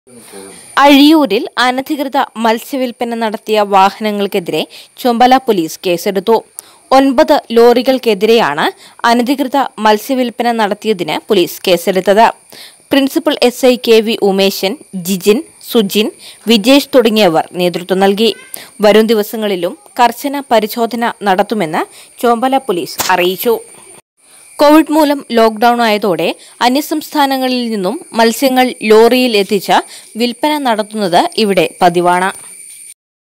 അഴിയൂരിൽ അനധികൃത മത്സ്യവില്പന നടത്തിയ വാഹനങ്ങൾക്കെതിരെ ചുമല പോലീസ് കേസെടുത്തു ഒൻപത് ലോറികൾക്കെതിരെയാണ് അനധികൃത മത്സ്യവില്പന നടത്തിയതിന് പോലീസ് കേസെടുത്തത് principal S I K V Umeshan Jijin Sujin Vijesh തുടങ്ങിയവർ നേതൃത്വം നൽകി വരും ദിവസങ്ങളിലും കർശന പരിശോധന നടത്തുമെന്ന് ചോമ്പല പോലീസ് അറിയിച്ചു കോവിഡ് മൂലം ലോക്ഡൌൺ ആയതോടെ അന്യസംസ്ഥാനങ്ങളിൽ നിന്നും മത്സ്യങ്ങൾ ലോറിയിൽ എത്തിച്ച് വിൽപ്പന നടത്തുന്നത് ഇവിടെ പതിവാണ്